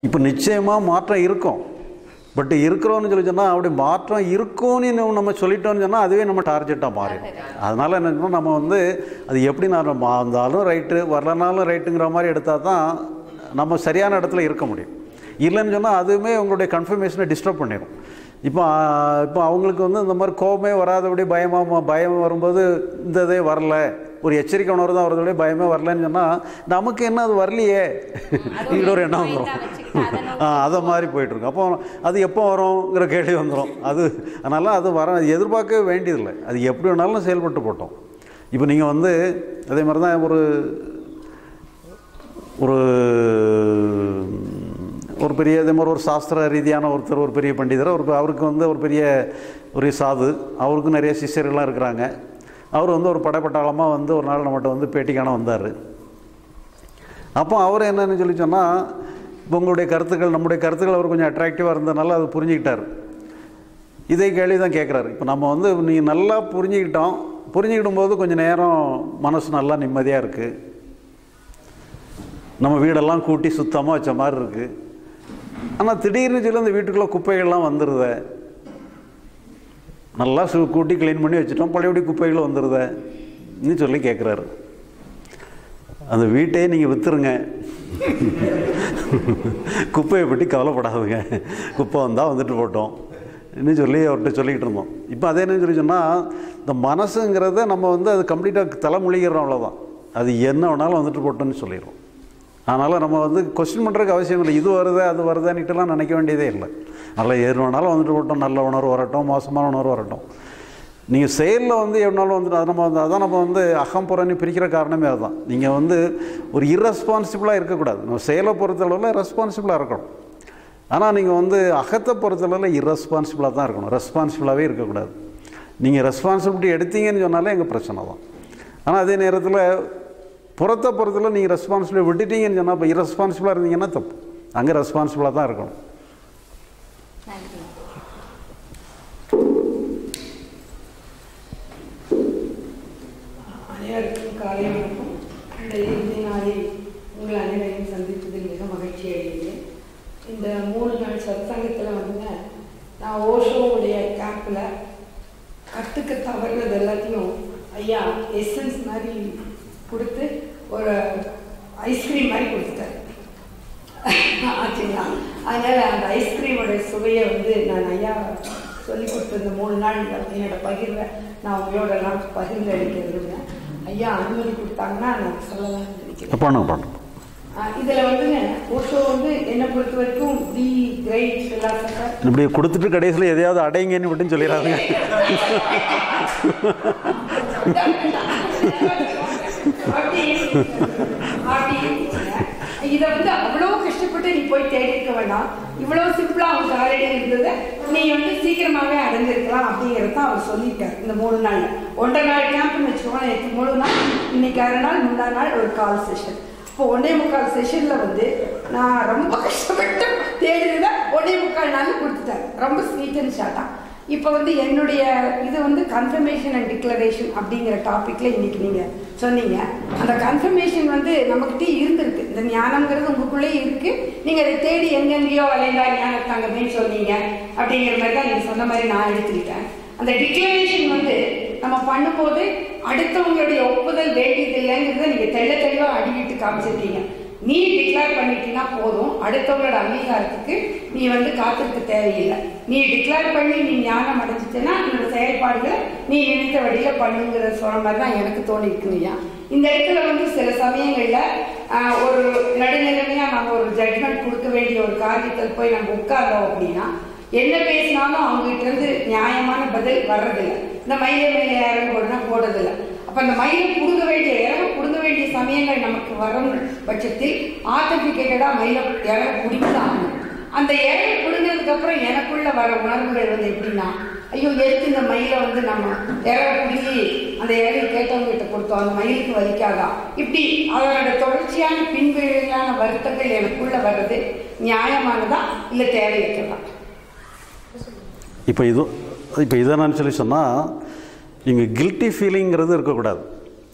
இப்போ நிச்சயமாக மாற்றம் இருக்கும் பட் இருக்கிறோன்னு சொல்லி சொன்னால் அப்படி மாற்றம் இருக்கும்னு நம்ம- நம்ம சொல்லிட்டோம்னு சொன்னால் அதுவே நம்ம டார்கெட்டாக மாறிடும் அதனால் என்ன பண்ணணும், நம்ம வந்து அது எப்படி நான் வந்தாலும் ரைட்டு வரலனாலும் ரைட்டுங்கிற மாதிரி எடுத்தால் தான் நம்ம சரியான இடத்துல இருக்க முடியும் இல்லைன்னு சொன்னால் அதுவுமே உங்களுடைய கன்ஃபர்மேஷனை டிஸ்டர்ப் பண்ணிடும் இப்போ ஆ, இப்போ அவங்களுக்கு வந்து இந்த மாதிரி கோபமே வராதபடி பயமாக பயம் வரும்போது இந்த இதே வரல ஒரு எச்சரிக்கை உணர்வு தான் வரதோடய பயமே வரலன்னு சொன்னால் நமக்கு என்ன அது வரலையே இப்படி ஒரு எண்ணம் வந்துடும் ஆ அதை மாதிரி போயிட்டுருக்கு அப்போ அது எப்போ வரும்ங்கிற கேள்வி வந்துடும் அது அதனால் அது வர அது எதிர்பார்க்கவே வேண்டியதில்லை அது எப்படி வேணாலும் செயல்பட்டு போட்டோம் இப்போ நீங்கள் வந்து அதே மாதிரி தான் ஒரு ஒரு ஒரு பெரிய இதே மாதிரி ஒரு சாஸ்திர ரீதியான ஒருத்தர் ஒரு பெரிய பண்டிதர் ஒரு அவருக்கு வந்து ஒரு பெரிய ஒரு சாது அவருக்கும் நிறைய சிஷ்யர்கள்லாம் இருக்கிறாங்க அவர் வந்து ஒரு படைப்பட்டாளமாக வந்து ஒரு நாள் நம்மகிட்ட வந்து பேட்டிக்கான வந்தார் அப்போ அவர் என்னன்னு சொல்லி சொன்னால் இப்போ உங்களுடைய கருத்துக்கள் நம்முடைய கருத்துக்கள் அவர் கொஞ்சம் அட்ராக்டிவாக இருந்ததுனால அது புரிஞ்சுக்கிட்டார் இதே கேள்வி தான் கேட்குறாரு இப்போ நம்ம வந்து நீங்கள் நல்லா புரிஞ்சுக்கிட்டோம் புரிஞ்சுக்கிடும் போது கொஞ்சம் நேரம் மனசு நல்லா நிம்மதியாக இருக்குது நம்ம வீடெல்லாம் கூட்டி சுத்தமாக வச்ச மாதிரி இருக்குது ஆனால் திடீர்னு சொல்லி அந்த வீட்டுக்குள்ளே குப்பைகள்லாம் வந்துடுதே நல்லா சு கூட்டி க்ளீன் பண்ணி வச்சுட்டோம் பழையபடி குப்பைகள் வந்துடுதே ன்னு சொல்லி கேட்குறாரு அந்த வீட்டையே நீங்கள் விற்றுருங்க குப்பையை பற்றி கவலைப்படாதுங்க குப்பை வந்தால் வந்துட்டு போட்டோம் இன்னும் சொல்லி அவர்கிட்ட சொல்லிக்கிட்டு இருந்தோம் இப்போ அதே என்ன சொல்லி சொன்னால் இந்த மனசுங்கிறத நம்ம வந்து அது கம்ப்ளீட்டாக தலைமொழிகிறோம் அவ்வளோதான் அது என்ன வேணாலும் வந்துட்டு போட்டோம்னு சொல்லிடுறோம் அதனால் நம்ம வந்து கொஸ்டின் பண்ணுறதுக்கு அவசியம் இல்லை இது வருது அது வருதான்னுட்டுலாம் நினைக்க வேண்டியதே இல்லை நல்லா எது வேணாலும் வந்துட்டு போட்டோம் நல்ல உணர்வு வரட்டும் மோசமான உணர்வு வரட்டும் நீங்கள் செயலில் வந்து எவ்வளோ வந்துட்டு அது நம்ம வந்து அதான் நம்ம வந்து அகம் புறன்னு பிரிக்கிற காரணமே அதுதான் நீங்கள் வந்து ஒரு irresponsible-ஆ இருக்கக்கூடாது நம்ம செயலை பொறுத்தளவில் ரெஸ்பான்சிபிளாக இருக்கணும் ஆனால் நீங்கள் வந்து அகத்தை பொறுத்தளவில் irresponsible-ஆ தான் இருக்கணும் ரெஸ்பான்சிபிளாகவே இருக்கக்கூடாது நீங்கள் ரெஸ்பான்சிபிலிட்டி எடுத்தீங்கன்னு சொன்னாலே எங்கள் பிரச்சனை தான் ஆனால் அதே நேரத்தில் புறத்தை பொறுத்தல நீங்கள் ரெஸ்பான்சிபிலிட்டி விட்டுட்டீங்கன்னு சொன்னால் இப்போ irresponsible-ஆ இருந்தீங்கன்னா தப்பு அங்கே ரெஸ்பான்சிபிளாக தான் இருக்கணும் நன்றி அனைவருக்கும் காலை வணக்கம் இந்த இறுதி நாளில் உங்கள் அனைவரையும் சந்திப்பதில் மிக மகிழ்ச்சி அடைகிறேன் இந்த மூணு நாள் சத்சங்கத்தில் வந்து நான் ஓஷோவுடைய கேம்பில் கற்றுக்க தவறுனது எல்லாத்தையும் ஐயா எசன்ஸ் மாதிரி கொடுத்து ஒரு ஐஸ்கிரீம் மாதிரி கொடுத்துட்டாரு ஆச்சுங்களா அதனால் அந்த ஐஸ்கிரீமோட சுவையை வந்து நான் ஐயா சொல்லி கொடுத்த இந்த மூணு நாள் என்னோட பகிர்வை நான் உங்களோடலாம் பகிர்ந்து அளிக்க விரும்புகிறேன் ஐயா அனுமதி கொடுத்தாங்கன்னா நான் சொல்லலாம்னு நினைக்கிறேன் பண்ணுங்க பண்ணுங்க இதில் வந்துங்க ஓஷோ வந்து என்னை பொறுத்த வரைக்கும் தி கிரேட் ஃபிலாசபர் இப்படி கொடுத்துட்டு கடைசியில் எதையாவது அடைங்கன்னு மட்டும் சொல்லிடாதுங்க இதை வந்து அவ்வளோ கஷ்டப்பட்டு நீ போய் தேடி இருக்க வேண்டாம் இவ்வளோ சிம்பிளா அவனுக்கு ஆல்ரெடி இருந்தது நீ வந்து சீக்கிரமாவே அடைஞ்சிருக்கலாம் அப்படிங்கிறத அவர் சொல்லிட்டார் இந்த மூணு நாள் ஒன்றரை நாள் கேம்ப்னு வச்சுக்கோங்க நேற்று மூணு நாள் இன்னைக்கு அரை நாள் முந்தா நாள் ஒரு கால் செஷன் இப்போ ஒன்றே முக்கால் செஷனில் வந்து நான் ரொம்ப கஷ்டப்பட்டு தேடினதை ஒன்றே முக்கால் நாள் கொடுத்துட்டேன் ரொம்ப ஸ்வீட் அண்ட் ஷார்ட்டாக இப்போ வந்து என்னுடைய இது வந்து கன்ஃபர்மேஷன் அண்ட் டிக்ளரேஷன் அப்படிங்கிற டாப்பிக்ல இன்னைக்கு நீங்க சொன்னீங்க அந்த கன்ஃபர்மேஷன் வந்து நம்மகிட்ட இருந்திருக்கு இந்த ஞானம்ங்கிறது உங்களுக்குள்ளே இருக்கு நீங்க அதை தேடி எங்கெங்கேயோ அலைந்தா ஞானத்தாங்கன்னு சொன்னீங்க அப்படிங்கிற மாதிரி தான் நீங்க சொன்ன மாதிரி நான் எடுத்துக்கிட்டேன் அந்த டிக்ளரேஷன் வந்து நம்ம பண்ணும்போது அடுத்தவங்களுடைய ஒப்புதல் வேண்டியது இல்லைங்கிறத நீங்க தெள்ள தெளிவா அடிக்கிட்டு காமிச்சிருக்கீங்க நீ டிக்ளேர் பண்ணிட்டீங்கன்னா போதும் அடுத்தவங்களோட அங்கீகாரத்துக்கு நீ வந்து காத்திருக்க தேவையில்லை நீ டிக்ளேர் பண்ணி நீ ஞானம் அடைஞ்சிட்டேன்னா உன்னோட செயல்பாடுகளை நீ நினைத்த வழியில பண்ணுங்கிற சொல்ற மாதிரி தான் எனக்கு தோணி இருக்குங்கய்யா இந்த இடத்துல வந்து சில சமயங்கள்ல ஆஹ், ஒரு நடுநிலைமையா நம்ம ஒரு ஜட்மெண்ட் கொடுக்க வேண்டிய ஒரு காரியத்தில் போய் நம்ம உட்கார்ந்தோம் அப்படின்னா என்ன பேசினாலும் அவங்க கிட்ட இருந்து நியாயமான பதில் வர்றதில்லை இந்த மயிலை மேலே இறங்க போடுனா போடுறதில்லை அப்ப அந்த மயிலை புடுங்க வேண்டிய இறங்க புடுங்க வேண்டிய சமயங்கள் நமக்கு வரும் பட்சத்தில் ஆத்தன்டிகேட்டடா மயிலை இறங்க பிடிக்கலாம் ஆகணும் அந்த இறங்க பிடுங்கிறதுக்கு அப்புறம் எனக்குள்ள வர உணர்வுகள் வந்து எப்படின்னா ஐயோ எதுக்கு இந்த மயிலை வந்து நம்ம இறக பிடுங்கி அந்த இறகை கேட்டவங்க கிட்ட கொடுத்தோம் அந்த மயிலுக்கு வலிக்காதா இப்படி அதனோட தொடர்ச்சியான பின்விளைவான வருத்தங்கள் எனக்குள்ள வர்றது நியாயமானதா இல்லை தேவையற்றதா இப்போ இது இப்போ இதை நான் சொல்லி சொன்னால் நீங்கள் கில்ட்டி ஃபீலிங்கிறது இருக்கக்கூடாது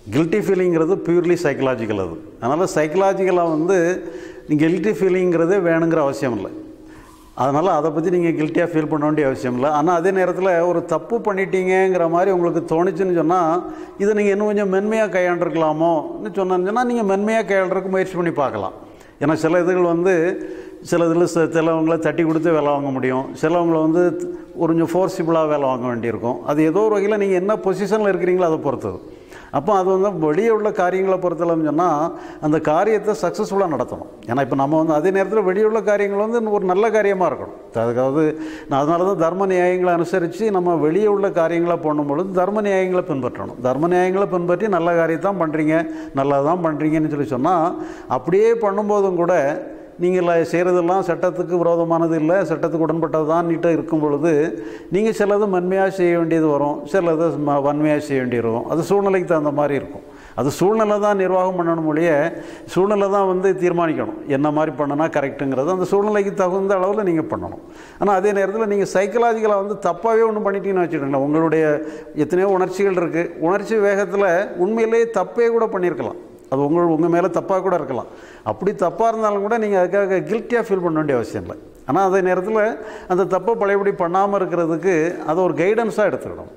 கில்ட்டி ஃபீலிங்கிறது பியூர்லி சைக்கலாஜிக்கல் அது அதனால் சைக்கலாஜிக்கலாக வந்து கில்ட்டி ஃபீலிங்கிறதே வேணுங்கிற அவசியம் இல்லை அதனால் அதை பற்றி நீங்கள் கில்ட்டியாக ஃபீல் பண்ண வேண்டிய அவசியம் இல்லை ஆனால் அதே நேரத்தில் ஒரு தப்பு பண்ணிட்டீங்கங்கிற மாதிரி உங்களுக்கு தோணுச்சுன்னு சொன்னால் இதை நீங்கள் இன்னும் கொஞ்சம் மென்மையாக கையாண்டிருக்கலாமோன்னு சொன்னாங்கன்னா நீங்கள் மென்மையாக கையாளுறதுக்கு முயற்சி பண்ணி பார்க்கலாம் ஏன்னா சில இதுகள் வந்து சில இதில் ச- சிலவங்கள தட்டி கொடுத்து வேலை வாங்க முடியும் சிலவங்களை வந்து ஒரு கொஞ்சம் ஃபோர்சிபிளாக வேலை வாங்க வேண்டியிருக்கும் அது ஏதோ ஒரு வகையில் நீங்கள் என்ன பொசிஷனில் இருக்கிறீங்களோ அதை பொறுத்தது அப்போ அது வந்து வெளியே உள்ள காரியங்களை பொறுத்தளவுன்னு சொன்னால் அந்த காரியத்தை சக்ஸஸ்ஃபுல்லாக நடத்தணும் ஏன்னா இப்போ நம்ம வந்து அதே நேரத்தில் வெளியே உள்ள காரியங்கள் வந்து ஒரு நல்ல காரியமாக இருக்கணும் அதாவது நான் அதனால தான் தர்ம நியாயங்களை அனுசரித்து நம்ம வெளியே உள்ள காரியங்களை பண்ணும்பொழுது தர்ம நியாயங்களை பின்பற்றணும் தர்ம நியாயங்களை பின்பற்றி நல்ல காரியத்தான் பண்ணுறீங்க நல்லது தான் பண்ணுறீங்கன்னு சொல்லி சொன்னால் அப்படியே பண்ணும்போதும் கூட நீங்கள் செய்கிறதெல்லாம் சட்டத்துக்கு விரோதமானது இல்லை சட்டத்துக்கு உடன்பட்டது தான் நீட்டாக இருக்கும் பொழுது நீங்கள் சிலது மென்மையாக செய்ய வேண்டியது வரும் சிலது ம- வன்மையாக செய்ய வேண்டியது வரும் அது சூழ்நிலைக்கு தகுந்த மாதிரி இருக்கும் அது சூழ்நிலை தான் நிர்வாகம் பண்ணணும் ஒழிய சூழ்நிலை தான் வந்து தீர்மானிக்கணும் என்ன மாதிரி பண்ணுனா கரெக்டுங்கிறது அந்த சூழ்நிலைக்கு தகுந்த அளவில் நீங்கள் பண்ணணும் ஆனால் அதே நேரத்தில் நீங்கள் சைக்கலாஜிக்கலாக வந்து தப்பாகவே ஒன்று பண்ணிட்டீங்கன்னு வச்சுக்கோங்களேன் உங்களுடைய எத்தனையோ உணர்ச்சிகள் இருக்குது உணர்ச்சி வேகத்தில் உண்மையிலேயே தப்பே கூட பண்ணியிருக்கலாம் அது உங்கள் உங்கள் மேலே தப்பாக கூட இருக்கலாம் அப்படி தப்பாக இருந்தாலும் கூட நீங்கள் அதுக்காக கில்ட்டியாக ஃபீல் பண்ண வேண்டிய அவசியம் இல்லை ஆனால் அதே நேரத்தில் அந்த தப்பை பழையபடி பண்ணாமல் இருக்கிறதுக்கு அதை ஒரு கைடன்ஸாக எடுத்துக்கணும்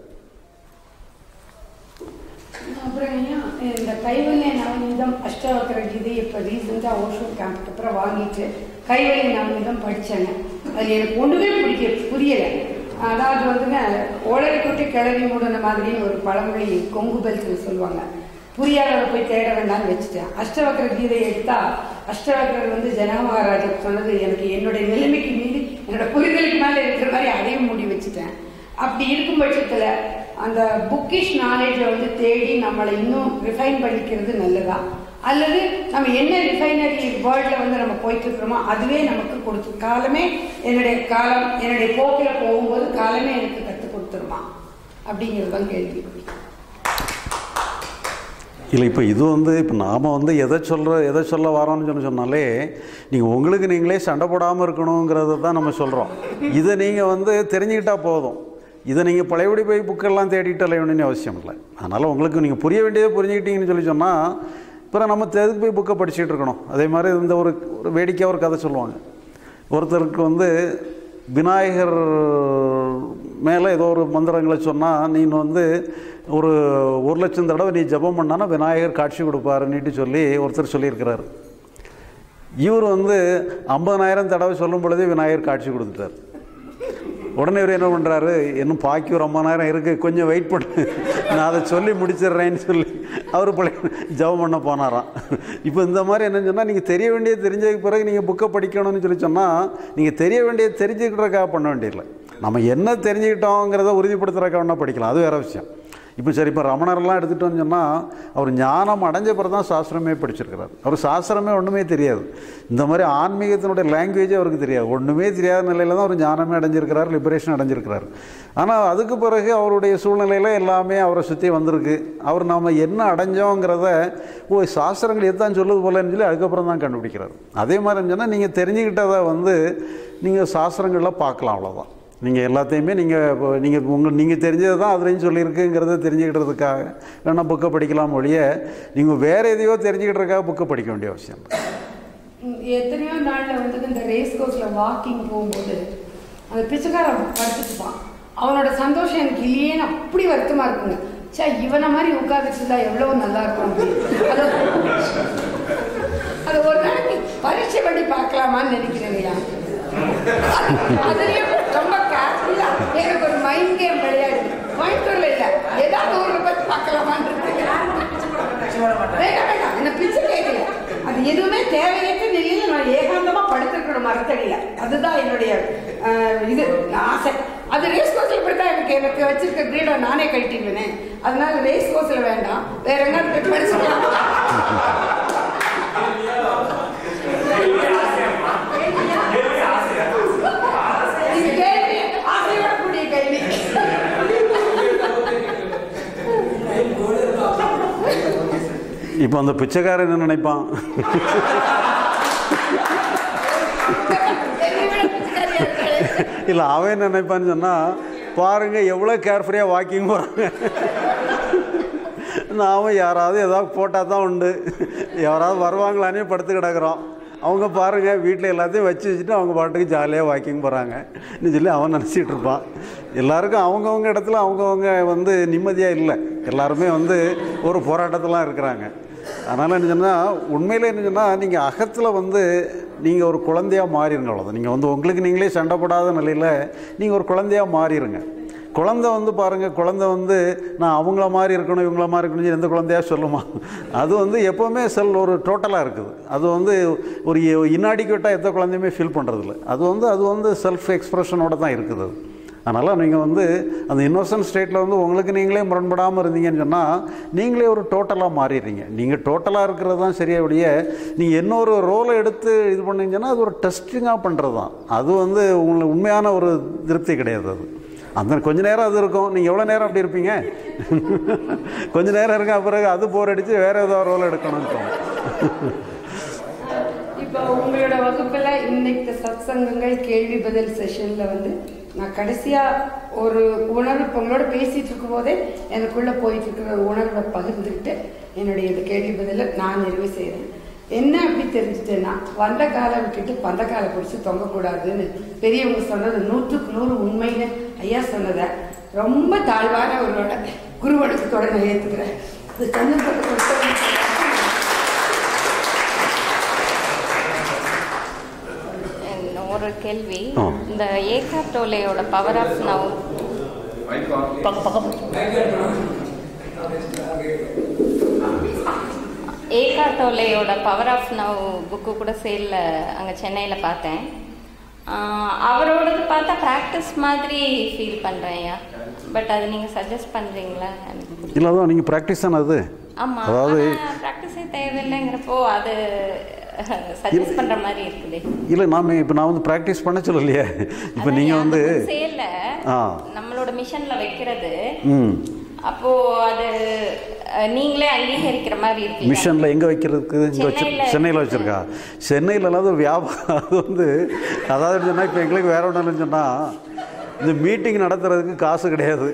அப்புறம் ஐயா, இந்த கைவல்ய நவநீதம் அஷ்டவக்கர கீதை இப்போ ரீசெண்டாக ஓஷோ கேம்ப்க்கு அப்புறம் வாங்கிட்டு கைவல்ய நவநீதம் படித்தேங்க அது எனக்கு ஒன்றுமே பிடிக்க புரியலை அதாவது வந்துங்க ஓலரை கொட்டி கிளறி மூடின மாதிரின்னு ஒரு பழமொழி கொங்கு பெல்ட்னு சொல்லுவாங்க புரியாதவரை போய் தேட வேண்டாம்னு வச்சுட்டேன் அஷ்டவக்கர கீதை எடுத்தா அஷ்டவக்கரர் வந்து ஜனக மகாராஜர் சொன்னது எனக்கு என்னுடைய நிலைமைக்கு மீறி என்னோட புரிதலுக்கு மேலே இருக்கிற மாதிரி அதையும் மூடி வச்சுட்டேன் அப்படி இருக்கும் பட்சத்தில் அந்த புக்கிஷ் நாலேஜை வந்து தேடி நம்மளை இன்னும் ரிஃபைன் பண்ணிக்கிறது நல்லதா அல்லது நம்ம என்ன ரிஃபைனரி வேர்ல்டில் வந்து நம்ம போயிட்டு இருக்கிறோமோ அதுவே நமக்கு கொடுத்து காலமே என்னுடைய காலம் என்னுடைய போக்கில் போகும்போது காலமே எனக்கு கற்றுக் கொடுத்துருமா அப்படிங்கிறது தான் கேள்வி இல்லை இப்போ இது வந்து இப்போ நாம் வந்து எதை சொல்கிற எதை சொல்ல வரோம்னு சொல்லி சொன்னாலே நீங்கள் உங்களுக்கு நீங்களே சண்டை போடாமல் இருக்கணுங்கிறத தான் நம்ம சொல்கிறோம் இதை நீங்கள் வந்து தெரிஞ்சுக்கிட்டா போதும் இதை நீங்கள் பழையபடி போய் புக்கெல்லாம் தேடிட்டு அலையணும்னு அவசியம் இல்லை அதனால் உங்களுக்கு நீங்கள் புரிய வேண்டியதை புரிஞ்சுக்கிட்டீங்கன்னு சொல்லி சொன்னால் அப்புறம் நம்ம எதுக்கு போய் புக்கை படிச்சுட்டு இருக்கணும் அதே மாதிரி இந்த ஒரு ஒரு வேடிக்கையாக ஒரு கதை சொல்லுவாங்க ஒருத்தருக்கு வந்து விநாயகர் மேலே ஏதோ ஒரு மந்திரங்களை சொன்னால் நீ வந்து ஒரு ஒரு லட்சம் தடவை நீ ஜெபம் பண்ணானா விநாயகர் காட்சி கொடுப்பாருன்னுட்டு சொல்லி ஒருத்தர் சொல்லியிருக்கிறார் இவர் வந்து ஐம்பதனாயிரம் தடவை சொல்லும் பொழுதே விநாயகர் காட்சி கொடுத்துட்டார் உடனே இவர் என்ன பண்ணுறாரு இன்னும் பாக்கி ஒரு ஐம்பதாயிரம் இருக்குது கொஞ்சம் வெயிட் பண்ணு நான் அதை சொல்லி முடிச்சிடுறேன்னு சொல்லி அவர் பழைய ஜெபம் பண்ண போனாராம் இப்போ இந்த மாதிரி என்னன்னு சொன்னால் நீங்கள் தெரிய வேண்டியது தெரிஞ்சதுக்கு பிறகு நீங்கள் புக்கை படிக்கணும்னு சொல்லி சொன்னால் நீங்கள் தெரிய வேண்டியது தெரிஞ்சுக்கிறதுக்காக பண்ண வேண்டியதில்லை நம்ம என்ன தெரிஞ்சுக்கிட்டோங்கிறத உறுதிப்படுத்துறதுக்காக வேணால் படிக்கலாம் அது வேறு விஷயம் இப்போ சரி இப்போ ரமணர்லாம் எடுத்துட்டோம்னு சொன்னால் அவர் ஞானம் அடைஞ்ச பிறகு தான் சாஸ்திரமே படிச்சிருக்கிறார் அவர் சாஸ்திரமே ஒன்றுமே தெரியாது இந்த மாதிரி ஆன்மீகத்தினுடைய லாங்குவேஜே அவருக்கு தெரியாது ஒன்றுமே தெரியாத நிலையில் தான் அவர் ஞானமே அடைஞ்சிருக்கிறார் லிபரேஷன் அடைஞ்சிருக்கிறார் ஆனால் அதுக்கு பிறகு அவருடைய சூழ்நிலையில் எல்லாமே அவரை சுற்றி வந்திருக்கு அவர் நாம் என்ன அடைஞ்சோங்கிறத ஓ சாஸ்திரங்கள் எதான் சொல்லுது போலன்னு சொல்லி அதுக்கப்புறம் தான் கண்டுபிடிக்கிறார் அதே மாதிரி சொன்னால் நீங்கள் தெரிஞ்சுக்கிட்டதை வந்து நீங்கள் சாஸ்திரங்களில் பார்க்கலாம் அவ்வளோதான் நீங்கள் எல்லாத்தையுமே நீங்கள் இப்போ நீங்கள் உங்கள் நீங்கள் தெரிஞ்சது தான் அதுலேயும் சொல்லியிருக்குங்கிறத தெரிஞ்சுக்கிட்டதுக்காக வேணால் புக்கை படிக்கலாம் ஒழிய நீங்கள் வேறு எதையோ தெரிஞ்சுக்கிட்டதுக்காக புக்கை படிக்க வேண்டிய அவசியம் இல்லை ம், எத்தனையோ நாளில் வந்து இந்த ரேஸ் கோர்ஸில் வாக்கிங் போகும்போது அந்த பிச்சைக்காரன் படுத்துட்டுப்பான் அவனோட சந்தோஷம் எனக்கு இல்லையேன்னு அப்படி வருத்தமாக இருக்குங்க சே இவனை மாதிரி உட்காந்துட்டு இருந்தா எவ்வளோ நல்லா இருக்கும் அப்படின்னு. அது அது ஒரு நாளைக்கு பரீட்சை பண்ணி பார்க்கலாமான்னு நினைக்கிறேங்கய்யா அதுலயும் ரொம்ப கேர்ஃபுல்லா எனக்கு ஒரு மைண்ட் கேம் விளையாடு கோயம்புத்தூர்ல இல்ல ஏதாவது ஊர்ல போய் பார்க்கலாமான்னு இருக்கு வேண்டாம் வேண்டாம் என்ன பிச்சை கேட்கல அது எதுவுமே தேவையற்ற நிலையில நான் ஏகாந்தமா படுத்திருக்கணும் மரத்தடியில அதுதான் என்னுடைய அஹ், இது ஆசை அது ரேஸ் கோர்ஸ்ல இப்படித்தான் எனக்கு எனக்கு வச்சிருக்க கிரீடம் நானே கட்டிடுவேனே அதனால ரேஸ் கோர்ஸ்ல வேண்டாம் வேற எங்காவது போய் படிச்சுக்கலாம் இது கேள்வி ஆசையோட கூடிய கேள்வி இப்போ அந்த பிச்சைக்காரன் என்ன நினைப்பான் என்னை விட பிச்சைக்காரியா இருக்காளே. இல்லை அவன் என்ன நினைப்பான்னு சொன்னால் பாருங்கள் எவ்வளோ கேர்ஃபுல்லியாக வாக்கிங் போகிறாங்க நாம யாராவது ஏதாவது போட்டால் தான் உண்டு யாராவது வருவாங்களானே படுத்து கிடக்குறோம் அவங்க பாருங்கள் வீட்டில் எல்லாத்தையும் வச்சு வச்சுட்டு அவங்க பாட்டுக்கு ஜாலியாக வாக்கிங் போகிறாங்கன்னு சொல்லி அவன் நினச்சிட்டு இருப்பான் எல்லாருக்கும் அவங்கவுங்க இடத்துல அவங்கவுங்க வந்து நிம்மதியாக இல்லை எல்லாருமே வந்து ஒரு போராட்டத்திலாம் இருக்கிறாங்க அதனால் என்ன சொன்னால் உண்மையில் என்ன சொன்னால் நீங்கள் அகத்தில் வந்து நீங்கள் ஒரு குழந்தையாக மாறிடுங்க அவ்வளோதான் நீங்கள் வந்து உங்களுக்கு நீங்களே சண்டை போடாத நிலையில் நீங்கள் ஒரு குழந்தையாக மாறிடுங்க குழந்தை வந்து பாருங்கள் குழந்தை வந்து நான் அவங்கள மாதிரி இருக்கணும் இவங்கள மாதிரி இருக்கணும் எந்த குழந்தையா சொல்லுமா அது வந்து எப்போவுமே செல் ஒரு டோட்டலாக இருக்குது அது வந்து ஒரு இன்னாடிக்குவேட்டாக எந்த குழந்தையுமே ஃபீல் பண்ணுறதில்ல அது வந்து அது வந்து செல்ஃப் எக்ஸ்ப்ரெஷனோட தான் இருக்குது அது அதனால் நீங்கள் வந்து அந்த இன்னோசன்ட் ஸ்டேட்டில் வந்து உங்களுக்கு நீங்களே முரண்படாமல் இருந்தீங்கன்னு சொன்னால் நீங்களே ஒரு டோட்டலாக மாறிடுறீங்க நீங்கள் டோட்டலாக இருக்கிறது தான் சரியா ஒழிய நீங்கள் இன்னொரு ரோலை எடுத்து இது பண்ணீங்கன்னா அது ஒரு டெஸ்டிங்காக பண்ணுறது தான் அது வந்து உங்களுக்கு உண்மையான ஒரு திருப்தி கிடையாது அது அந்த கொஞ்ச நேரம் அது இருக்கும் நீங்கள் எவ்வளோ நேரம் அப்படி இருப்பீங்க கொஞ்ச நேரம் இருக்க பிறகு அது போர் அடித்து வேறு ஏதோ ரோல் எடுக்கணும்னு தோணும் இப்போ உங்களோட வகுப்புல இன்னைக்கு சத்சங்கங்கள் கேள்வி பதில் செஷன்ல வந்து நான் கடைசியா ஒரு உணர்வு இப்போ உங்களோட பேசிட்டு இருக்கும் போதே எனக்குள்ள போயிட்டு இருக்கிற ஒரு உணர்வை பகிர்ந்துக்கிட்டு என்னுடைய இந்த கேள்வி பதில நான் நிறைவு செய்கிறேன் என்ன அப்படி தெரிஞ்சுட்டேன்னா வந்த காலை விட்டுட்டு பந்த காலை பிடிச்சி தொங்கக்கூடாதுன்னு பெரியவங்க சொன்னது நூற்றுக்கு நூறு உண்மைன்னு ஐயா சொன்னதை ரொம்ப தாழ்வான அவரோட குரு வணக்கத்தோட நான் ஏற்றுக்கிறேன் இது சந்தர்ப்பத்தை கொடுத்தவங்க ஒரு கேள்வி ஆ. இந்த ஏகாட்டோலையோட பவர் ஆஃப் நவ் பக்கம் பக்கம் ஏகாட்டோலையோட பவர் ஆஃப் நவ் புக்கு கூட சேலில் அங்கே சென்னையில் பார்த்தேன் ஆ, அவரோடது பார்த்தா ப்ராக்டிஸ் மாதிரி ஃபீல் பண்ணுறேன் ஐயா பட் அது நீங்கள் சஜஸ்ட் பண்ணுறீங்களா எனக்கு புரியல. இல்லை அதான் நீங்கள் ப்ராக்டிஸ் தானே அது ஆமாம் அதாவது ப்ராக்டிஸே தேவையில்லைங்கிறப்போ அது சஜஸ்ட் பண்ணுற மாதிரி இருக்குதே இல்லை நாம் இப்போ நான் வந்து ப்ராக்டிஸ் பண்ண சொல்லலையே இப்போ நீங்கள் வந்து சேல்ல ஆ. நம்மளோட மிஷன்ல வைக்கிறது ம் அப்போ அது அஹ், நீங்களே அங்கீகரிக்கிற மாதிரி இருக்கு மிஷனில் எங்கே வைக்கிறதுக்கு இங்கே வச்சு சென்னையில சென்னையில் வச்சுருக்கா சென்னையில் இல்லாத ஒரு வியாபாரம் அது வந்து அதாவது சொன்னால் இப்போ எங்களுக்கு வேற ஒன்றும் சொன்னால் இந்த மீட்டிங் நடத்துறதுக்கு காசு கிடையாது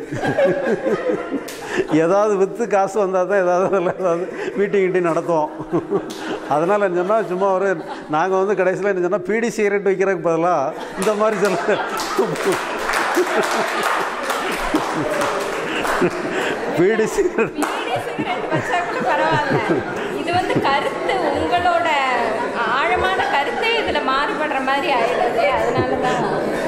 ஏதாவது விற்று காசு வந்தால் தான் ஏதாவது நல்ல ஏதாவது மீட்டிங் கிட்டி நடத்துவோம் அதனால் என்ன சொன்னால் சும்மா ஒரு நாங்கள் வந்து கடைசியில் என்ன சொன்னால் பீடி சிகரெட் வைக்கிறதுக்கு பதிலாக இந்த மாதிரி சில பீடி சிகரெட் பீடி சிகரெட் வச்சா கூட பரவாயில்ல இது வந்து கருத்து உங்களோட ஆழமான கருத்தே இதுல மாறுபடுற மாதிரி ஆயிடுது அதனால தான்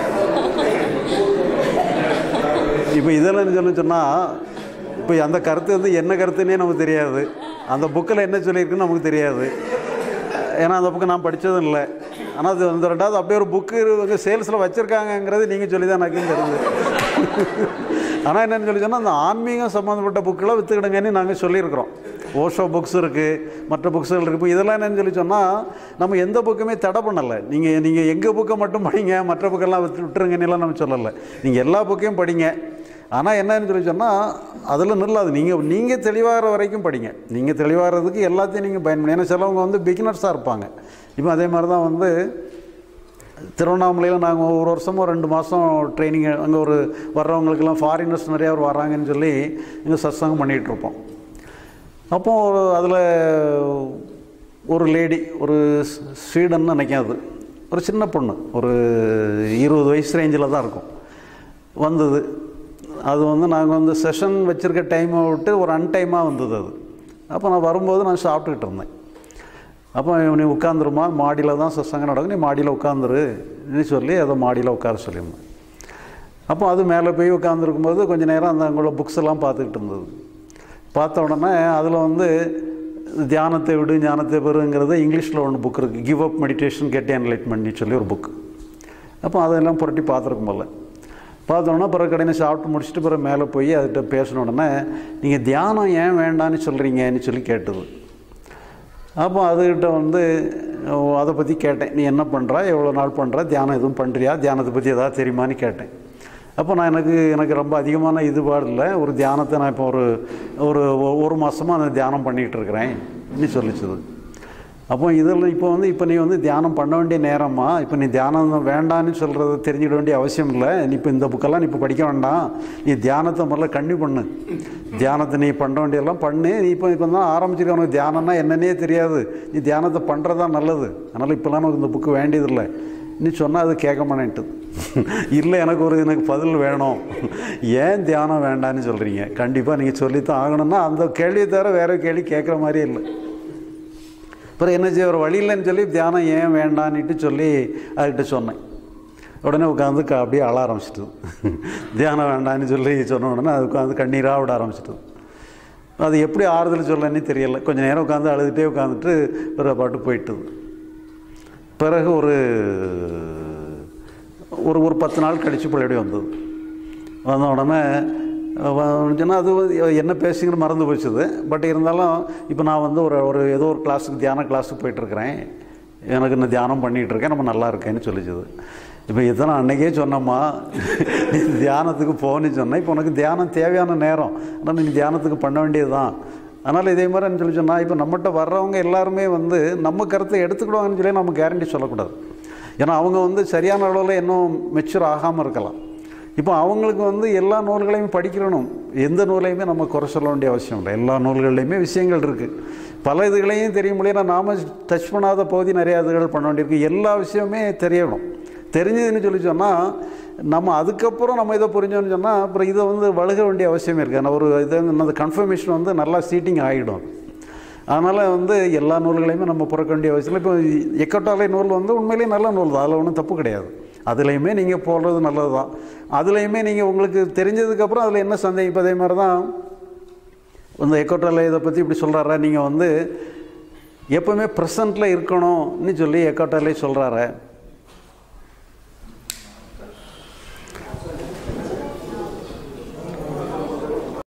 இப்போ இதெல்லாம் என்ன சொல்ல சொன்னால் இப்போ அந்த கருத்து வந்து என்ன கருத்துன்னே நமக்கு தெரியாது அந்த புக்கில் என்ன சொல்லியிருக்குன்னு நமக்கு தெரியாது ஏன்னா அந்த புக்கு நான் படித்ததும் இல்லை ஆனால் அது அந்த ரெண்டாவது அப்படியே ஒரு புக்கு வந்து சேல்ஸில் வச்சுருக்காங்கங்கிறது நீங்கள் சொல்லி தான் எனக்கும் தெரியுது ஆனால் என்னென்னு சொல்லி சொன்னால் அந்த ஆன்மீகம் சம்மந்தப்பட்ட புக்கெல்லாம் விற்றுக்கிடுங்கன்னு நாங்கள் சொல்லியிருக்கிறோம் ஓஷோ புக்ஸ் இருக்குது மற்ற புக்ஸுகள் இருக்குது இப்போ இதெல்லாம் என்னன்னு சொல்லி சொன்னால் நம்ம எந்த புக்குமே தடை பண்ணலை நீங்கள் நீங்கள் எங்கள் புக்கை மட்டும் படிங்க மற்ற புக்கெல்லாம் விட்டு விட்டுருங்கன்னெல்லாம் நம்ம சொல்லலை நீங்கள் எல்லா புக்கையும் படிங்க ஆனால் என்னன்னு சொல்லி சொன்னால் அதில் நில்லாது நீங்கள் நீங்கள் தெளிவாகிற வரைக்கும் படிங்க நீங்கள் தெளிவாகிறதுக்கு எல்லாத்தையும் நீங்கள் பயன்படும் ஏன்னா சிலவங்க வந்து பிகினர்ஸாக இருப்பாங்க இப்போ அதே மாதிரி தான் வந்து திருவண்ணாமலையில் நாங்கள் ஒரு வருஷம் ஒரு ரெண்டு மாதம் ட்ரைனிங் அங்கே ஒரு வர்றவங்களுக்கெல்லாம் ஃபாரினர்ஸ் நிறையா பேர் வராங்கன்னு சொல்லி இங்கே சத்சங்கம் பண்ணிகிட்டு இருப்போம் அப்போ ஒரு அதில் ஒரு லேடி ஒரு ஸ்- ஸ்வீடன் நினைக்கிறேன் அது ஒரு சின்ன பொண்ணு ஒரு இருபது வயசு ரேஞ்சில் தான் இருக்கும் வந்தது அது வந்து நாங்கள் வந்து செஷன் வச்சுருக்க டைமை விட்டு ஒரு அன்டைமாக வந்தது அது அப்போ நான் வரும்போது நான் சாப்பிட்டுக்கிட்டு இருந்தேன் அப்போ நீ உட்காந்துருமா மாடியில் தான் சத்சங்கம் நடக்கும் நீ மாடியில் உட்காந்துரு நீ சொல்லி அதை மாடியில் உட்கார சொல்லியிருந்தேன் அப்போ அது மேலே போய் உட்காந்துருக்கும்போது கொஞ்ச நேரம் அந்த அங்குள்ள புக்ஸ் எல்லாம் பார்த்துக்கிட்டு இருந்தது பார்த்த உடனே அதில் வந்து தியானத்தை விடு ஞானத்தை பெறுங்கிறது இங்கிலீஷில் ஒன்று புக் இருக்குது கிவ் அப் மெடிடேஷன் கெட் என்லைட்மெண்ட்னு சொல்லி ஒரு புக் அப்போ அதெல்லாம் புரட்டி பார்த்துருக்கும் போல பார்த்தோன்னா பிறகு கடையில் சாப்பிட்டு முடிச்சுட்டு பிறகு மேலே போய் அதுகிட்ட பேசின உடனே நீங்கள் தியானம் ஏன் வேண்டான்னு சொல்கிறீங்கன்னு சொல்லி கேட்டது அப்போ அதுகிட்ட வந்து ஓ, அதை பற்றி கேட்டேன் நீ என்ன பண்ணுற எவ்வளோ நாள் பண்ணுற தியானம் எதுவும் பண்ணுறியா தியானத்தை பற்றி எதாவது தெரியுமான்னு கேட்டேன் அப்போ நான் எனக்கு எனக்கு ரொம்ப அதிகமான ஈடுபாடு இல்லை ஒரு தியானத்தை நான் இப்போ ஒரு ஒரு ஒ- ஒரு மாதமாக அந்த தியானம் பண்ணிகிட்டு இருக்கிறேன் நீ சொல்லிச்சுது அப்போ இதில் இப்போ வந்து இப்போ நீ வந்து தியானம் பண்ண வேண்டிய நேரமா இப்போ நீ தியானம் வேண்டான்னு சொல்கிறத தெரிஞ்சுக்க வேண்டிய அவசியம் இல்லை நீ இப்போ இந்த புக்கெல்லாம் நீ இப்போ படிக்க வேண்டாம் நீ தியானத்தை முதல்ல கண்ணி பண்ணு தியானத்தை நீ பண்ண வேண்டியதெல்லாம் பண்ணு நீ இப்போ இப்போ தான் ஆரம்பிச்சிருக்க உனக்கு தியானம்னா என்னன்னே தெரியாது நீ தியானத்தை பண்ணுறதா நல்லது அதனால் இப்போலாம் உனக்கு இந்த புக்கு வேண்டியதில்லை நீ சொன்னால் அது கேட்க மாட்டேன்ட்டு இல்லை எனக்கு ஒரு எனக்கு பதில் வேணும் ஏன் தியானம் வேண்டான்னு சொல்கிறீங்க கண்டிப்பாக நீங்கள் சொல்லித்தான் ஆகணும்னா அந்த கேள்வியை தவிர வேற கேள்வி கேட்குற மாதிரியே இல்லை அப்புறம் என்ன செய்ய ஒரு வழி இல்லைன்னு சொல்லி தியானம் ஏன் வேண்டான்னுட்டு சொல்லி அதுக்கிட்ட சொன்னேன் உடனே உட்காந்து க அப்படியே அழ ஆரம்பிச்சிட்டு தியானம் வேண்டான்னு சொல்லி சொன்ன உடனே அது உட்காந்து கண்ணீராக விட ஆரம்பிச்சிட்டு அது எப்படி ஆறுதல் சொல்லன்னு தெரியல கொஞ்சம் நேரம் உட்காந்து அழுதுகிட்டே உட்காந்துட்டு ஒரு பாட்டு போயிட்டுது பிறகு ஒரு ஒரு ஒரு பத்து நாள் கழித்து பிள்ளையோட வந்தது வந்த உடனே சொன்னால் அது வந்து என்ன பேசுங்கிற மறந்து போச்சுது பட் இருந்தாலும் இப்போ நான் வந்து ஒரு ஒரு ஏதோ ஒரு கிளாஸுக்கு தியான கிளாஸுக்கு போயிட்டுருக்கிறேன் எனக்கு இன்னும் தியானம் பண்ணிகிட்டு இருக்கேன் நம்ம நல்லா இருக்கேன்னு சொல்லிச்சுது இப்போ இதான் அன்னைக்கே சொன்னம்மா நீ தியானத்துக்கு போன்னு சொன்னேன் இப்போ உனக்கு தியானம் தேவையான நேரம் ஆனால் நீ தியானத்துக்கு பண்ண வேண்டியது தான் அதனால் இதே மாதிரி சொல்லி சொன்னால் இப்போ நம்மகிட்ட வர்றவங்க எல்லாருமே வந்து நம்ம கருத்தை எடுத்துக்கிடுவாங்கன்னு சொல்லி நம்ம கேரண்டி சொல்லக்கூடாது ஏன்னா அவங்க வந்து சரியான அளவில் இன்னும் மெச்சூர் ஆகாமல் இருக்கலாம் இப்போ அவங்களுக்கு வந்து எல்லா நூல்களையும் படிக்கிறணும் எந்த நூலையுமே நம்ம குறை சொல்ல வேண்டிய அவசியம் இல்லை எல்லா நூல்கள்லையுமே விஷயங்கள் இருக்குது பல இதுகளையும் தெரிய முடியல நாம் டச் பண்ணாத பகுதி நிறையா இதுகள் பண்ண வேண்டியிருக்கு எல்லா விஷயமே தெரியணும் தெரிஞ்சதுன்னு சொல்லி சொன்னால் நம்ம அதுக்கப்புறம் நம்ம இதை புரிஞ்சோன்னு சொன்னால் அப்புறம் இதை வந்து வழுக வேண்டிய அவசியமே இருக்குது ஆனால் ஒரு இது அந்த கன்ஃபர்மேஷன் வந்து நல்லா சீட்டிங் ஆகிடும் அதனால் வந்து எல்லா நூல்களையுமே நம்ம புறக்க வேண்டிய அவசியம் இல்லை இப்போ எக்கட்டாலை நூல் வந்து உண்மையிலேயே நல்ல நூல் தான் அதில் ஒன்றும் தப்பு கிடையாது அதுலேயுமே நீங்கள் போடுறது நல்லது தான் அதுலேயுமே நீங்கள் உங்களுக்கு தெரிஞ்சதுக்கப்புறம் அதில் என்ன சந்தேகம் இப்போ அதே மாதிரி தான் இந்த எக்கோட்டாலை இதை பற்றி இப்படி சொல்கிறாரா நீங்கள் வந்து எப்போவுமே ப்ரெசண்ட்டில் இருக்கணும்னு சொல்லி எக்கோட்டாலே சொல்கிறாரு